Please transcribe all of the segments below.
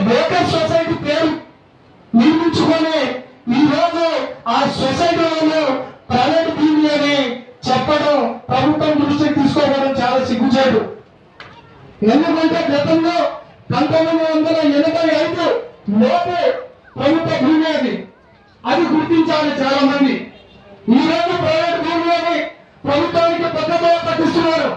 baker society పేరు నిర్మించుకొని ఈ రోజు ఆ సొసైటీ వాళ్ళు ప్రైవేట్ భూమి అని చెప్పడం ప్రభుత్వం దృష్టికి తీసుకోవడం చాలా సిగ్గుచేటు ఎందుకంటే గతంలో పంతొమ్మిది వందల ఎనభై ఐదు లోపు ప్రభుత్వ భూమి అది అది గుర్తించాలి చాలా మంది ఈ రోజు ప్రైవేట్ భూమి అని ప్రభుత్వానికి పక్కగా పట్టిస్తున్నారు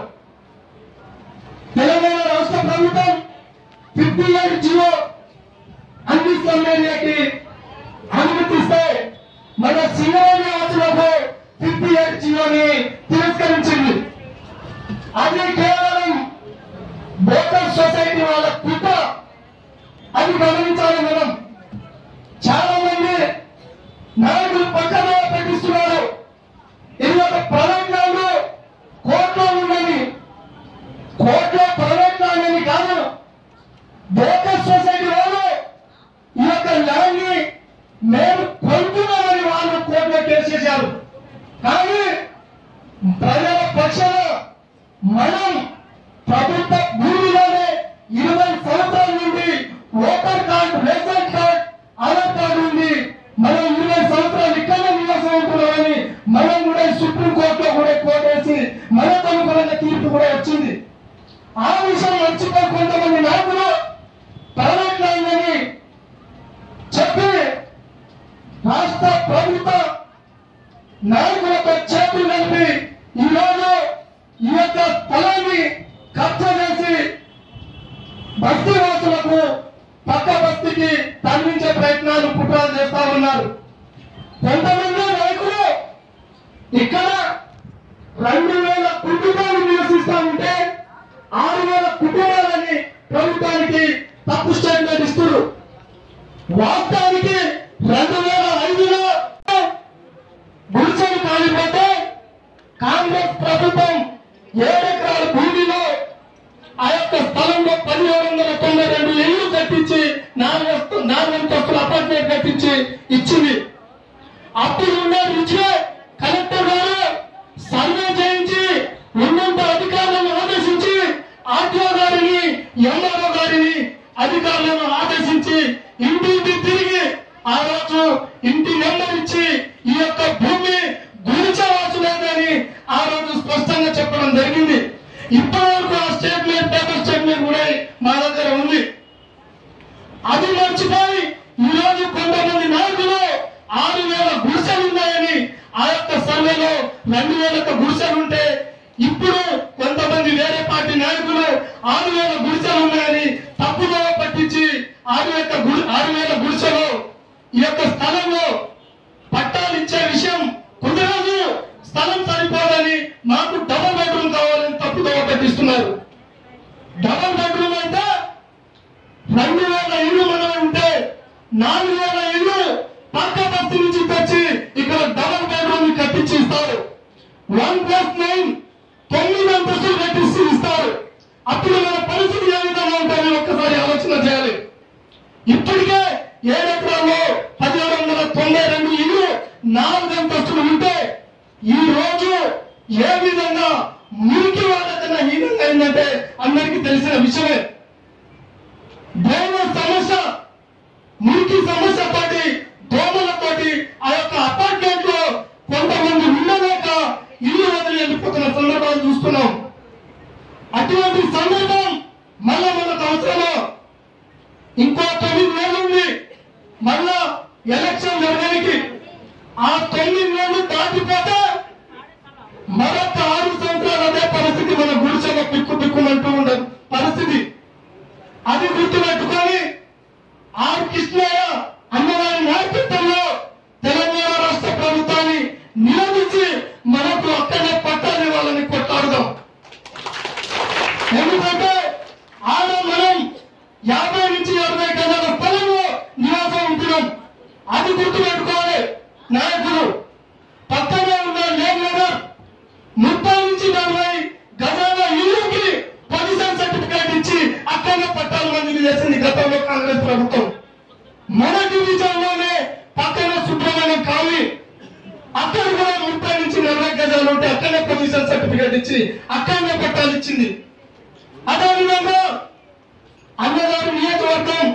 తెలంగాణ రాష్ట్ర ప్రభుత్వం ఫిఫ్టీ ఎయిట్ జియో అందిస్తున్న ఏరియాకి అనుమతిస్తే మన సింగరేణి ఆచరణకు ఫిఫ్టీ ఎయిట్ జియోని తిరస్కరించింది అది కేవలం బోకర్ సొసైటీ వాళ్ళ కుట్ర అది గమనించాలి మనం చాలా మంది నాయకులు పక్కన పెట్టిస్తున్నారు ఇది ఒక ప్రైవేట్ ల్యాండ్ కోర్టులో ఉందని కోర్టులో ప్రైవేట్ ల్యాండ్ అని కాదు బోకర్ సొసైటీ వాళ్ళు ఈ యొక్క ల్యాండ్ ని మేము కొంటున్నామని వాళ్ళు కోర్టులో కేసేశారు కానీ ప్రజల పక్షాన మనం ప్రభుత్వ భూమిలోనే ఇరవై సంవత్సరాల నుండి voter card ration card Aadhaar card ఉంది మనం ఇరవై సంవత్సరాలు ఇక్కడే నివాసం ఉంటున్నామని మనం కూడా ఈ సుప్రీం కోర్టులో కూడా కోటేసి మనకు అనుకూలంగా తీర్పు కూడా వచ్చింది ఆ విషయం మర్చిపోయి కొంతమంది నాయకులు ప్రైవేట్ ల్యాండ్ అని చెప్పి రాష్ట్ర ప్రభుత్వ నాయకులతో చేతులు కలిపి ఈ రోజు ఈ యొక్క స్థలాన్ని కబ్జా చేసి బస్తీ వాసులకు పక్క బస్తీకి తరలించే ప్రయత్నాలు కుట్రలు చేస్తా ఉన్నారు కొంతమంది నాయకులు ఇక్కడ రెండు వేల కుటుంబాలు నివసిస్తా ఉంటే ఆరు వేల కుటుంబాలని ప్రభుత్వానికి తప్పు స్టేట్మెంట్ ఇస్తున్నారు వాస్తవానికి రెండు వేల ఐదులో గుడిసెలు కాలిపోతే కాంగ్రెస్ ప్రభుత్వం ఏడెకరాల భూమిలో ఆ యొక్క స్థలంలో పదిహేడు వందల తొంభై రెండు ఇళ్లు కట్టించి నాలుగు నాలుగంతస్తుల అపార్ట్మెంట్ కట్టించి ఇచ్చింది అప్పుడు ఉన్న రుచిలో కలెక్టర్ గారు సర్వే చేయించి ఉన్నంత అధికారులను ఆదేశించి ఆర్టీఓ గారిని ఎంఆర్ఓ గారిని అధికారులను ఆదేశించి ఇంటింటి తిరిగి ఆ రోజు ఇంటి నెంబర్ ఇచ్చి ఈ యొక్క భూమి గురిచవలసినదని ఆ రోజు స్పష్టంగా చెప్పడం జరిగింది ఇప్పటి వరకు ఆ స్టేట్మెంట్ పేపర్ స్టేట్మెంట్ కూడా మా దగ్గర ఉంది అది మర్చిపోయి ఈ రోజు కొంతమంది నాయకులు ఆరు వేల గుడిసెలు ఉన్నాయని ఆ యొక్క సర్వేలో రెండు వేల గుడిసెలు ఉంటే ఇప్పుడు కొంతమంది వేరే పార్టీ నాయకులు ఆరు వేల గుడిసెలు ఉన్నాయని తప్పుగా పట్టించి ఆరు యొక్క గుడి ఆరు వేల గుడిసెలు ఈ యొక్క స్థలంలో పట్టాలు ఇచ్చే విషయం కుదరదు స్థలం సరిపోదని మాకు డబుల్ బెడ్రూమ్ కావాలని తప్పుగా పట్టిస్తున్నారు డబుల్ బెడ్రూమ్ అయితే రెండు వేల ఇల్లు మనం ఉంటే నాలుగు వేల ఇల్లు పక్క బస్తీ నుంచి తెచ్చి ఇక్కడ డబల్ బెడ్రూమ్ కట్టించి ఇస్తారు వన్ ప్లస్ నైన్ తొమ్మిది అంతస్తులు కట్టించి ఇస్తారు అప్పుడు మన పరిస్థితి ఏ విధంగా ఉంటుందని ఒక్కసారి ఆలోచన చేయాలి ఇప్పటికే ఏడెకరాల్లో పదిహేడు వందల తొంభై రెండు ఇల్లు నాలుగు అంతస్తులు ఉంటే ఈ రోజు ఏ విధంగా మురికి వాళ్ళకన్నా హీనంగా అయిందంటే అందరికీ తెలిసిన విషయమే దోమ సమస్య మురికి సమస్య తోటి దోమలతోటి ఆ యొక్క అపార్ట్మెంట్ లో కొంతమంది ఉండలేక ఇల్లు వదిలి వెళ్ళిపోతున్న సందర్భాలు చూస్తున్నాం అటువంటి సందర్భం మళ్ళా మనకు అవసరమా ఇంకో తొమ్మిది నెలలు ఉంది మళ్ళా ఎలక్షన్ జరగడానికి ఆ తొమ్మిది నెలలు దాటిపోతే మరొక ఆరు సంవత్సరాలు అదే పరిస్థితి మన గుడిసెలో పిక్కు పిక్కుమంటూ ఉండదు పరిస్థితి అది గుర్తుపెట్టుకొని ఆర్ కృష్ణయ్య అన్నగారి నాయకత్వంలో తెలంగాణ రాష్ట్ర ప్రభుత్వాన్ని నిలదీసి మనకు అక్కడే పట్టాలి వాళ్ళని కొట్టాడుదాం ఎందుకంటే ఆడ మనం యాభై నుంచి అరవై గజాల స్థలంలో నివాసం ఉంటున్నాం అది గుర్తుపెట్టుకోవాలి నాయకులు పక్కనే ఉన్న లేబర్ ముప్పై నుంచి నలభై గజాల ఇల్లుకి పొజిషన్ సర్టిఫికేట్ ఇచ్చి అక్కడనే పట్టాలు మంజూరు చేసింది గతంలో కాంగ్రెస్ ప్రభుత్వం మన డివిజన్ లోనే పక్కన సుబ్రహ్మణ్యం కావి అక్కడ కూడా ముప్పై నుంచి నలభై గజాలు ఉంటే అక్కడనే పొజిషన్ సర్టిఫికేట్ ఇచ్చి అక్కడనే పట్టాలు ఇచ్చింది అదేవిధంగా అన్నగారు నియోజకవర్గం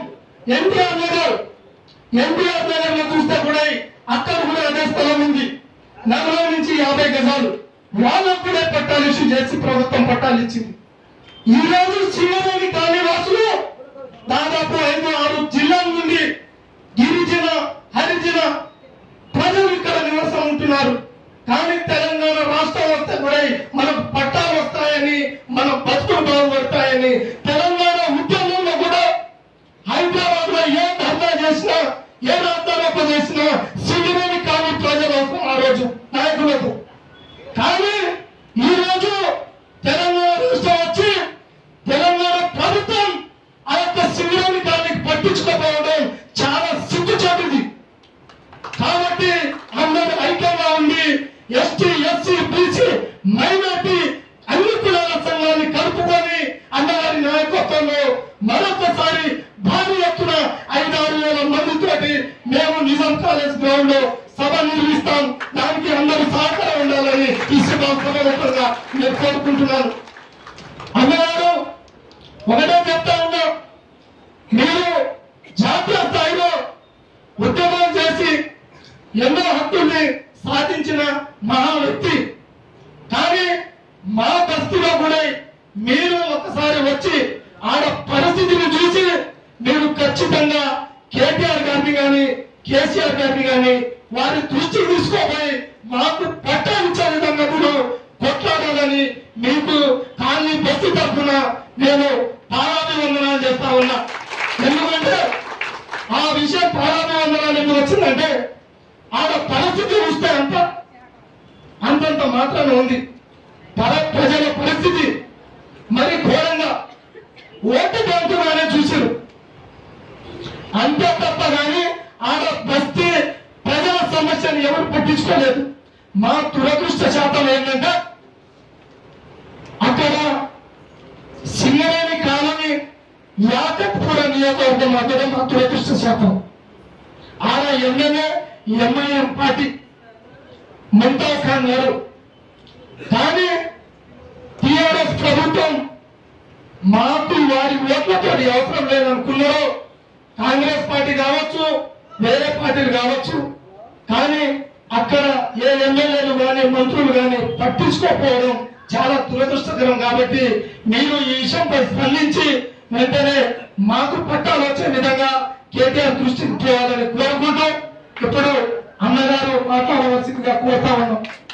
ఎన్టీఆర్ నగర్ ఎన్టీఆర్ నగర్ లో చూస్తే కూడా అక్కడ కూడా అదే స్థలం ఉంది నగరం నుంచి యాభై గజాలు వాళ్ళకు కూడా పట్టాలు ఇష్యూ చేసి ప్రభుత్వం పట్టాలు ఇచ్చింది ఈ రోజు సింగరేణి కాలనీ వాసులు దాదాపు ఐదు ఆరు జిల్లాల నుండి గిరిజన హరిజన ప్రజలు ఇక్కడ నివాసం ఉంటున్నారు కానీ తెలంగాణ రాష్ట్రం వస్తే కూడా మనకు పట్టాలు వస్తాయని మన బతుకులు బాగుపడతాయని తెలంగాణ ఉద్యమంలో కూడా హైదరాబాద్ లో ఏ ధర్నా చేసినా ఏ రాస్తారోపణ చేసినా సింగరేణి కాలనీ ప్రజలు అవసరం ఆ రోజు నాయకులకు కానీ ఈ రోజు తెలంగాణ రాష్ట్రం వచ్చి తెలంగాణ ప్రభుత్వం ఆ యొక్క సింగరేణి కాలనీకి పట్టించుకోకపోవడం చాలా సిగ్గుచేటిది కాబట్టి అందరూ ఐక్యంగా ఉండి ఎస్టీ ఎస్సీ బీసీ మైనార్టీ అన్ని కులాల సంఘాన్ని కలుపుకొని అన్నగారి నాయకత్వంలో మరొకసారి భారీ ఎత్తున ఐదారు వేల మందితోటి మేము నిజాం కాలేజ్ గ్రౌండ్ లో సభ నిర్వహిస్తాం దానికి అందరూ సహకారం ఉండాలని ఈ సభాముఖంగా నేను కోరుకుంటున్నాను అన్నగారు ఒకటే చెప్తా ఉన్నా మీరు జాతీయ స్థాయిలో ఉద్యమం చేసి ఎన్నో హక్కుల్ని సాధించిన మహా వ్యక్తి కానీ మా బస్తీలో కూడా మీరు ఒకసారి వచ్చి ఆడ పరిస్థితిని చూసి మీరు ఖచ్చితంగా కేటీఆర్ గారిని గాని కేసీఆర్ గారిని గాని వారి దృష్టికి తీసుకోపోయి మాకు పట్టాలిచ్చే విధంగా కూడా కొట్లాడాలని మీకు కాలనీ బస్సు తరఫున నేను పారాభివందనాలు చేస్తా ఉన్నా ఎందుకంటే ఆ విషయం పారాభివందనాలు ఎందుకు వచ్చిందంటే ఆడ పరిస్థితి చూస్తే అంత అంతంత మాత్రాన ఉంది పర ప్రజల పరిస్థితి మరి ఘోరంగా ఓటు బ్యాంకుగానే చూశారు అంతే తప్ప కానీ ఆడ బస్తీ ప్రజల సమస్యను ఎవరు పట్టించుకోలేదు మా దురదృష్ట శాతం ఏంటంటే అక్కడ సింగరేణి కాలనీ యాకత్పుర నియోజకవర్గం అక్కడ మా దురదృష్ట శాతం ఆడ MLA MIM party Mumtaz Khan గారు కానీ టిఆర్ఎస్ ప్రభుత్వం మాకు వారి ఓట్లతో అవసరం లేదనుకున్నారు కాంగ్రెస్ పార్టీ కావచ్చు వేరే పార్టీలు కావచ్చు కానీ అక్కడ ఏ ఎమ్మెల్యేలు కానీ మంత్రులు కానీ పట్టించుకోకపోవడం చాలా దురదృష్టకరం కాబట్టి మీరు ఈ విషయంపై స్పందించి వెంటనే మాకు పట్టాలు వచ్చే విధంగా కేటీఆర్ దృష్టికి పోవాలని కోరుకుంటూ ఇప్పుడు అన్నగారు మాట్లాడవలసిందిగా కోరుతా ఉన్నాం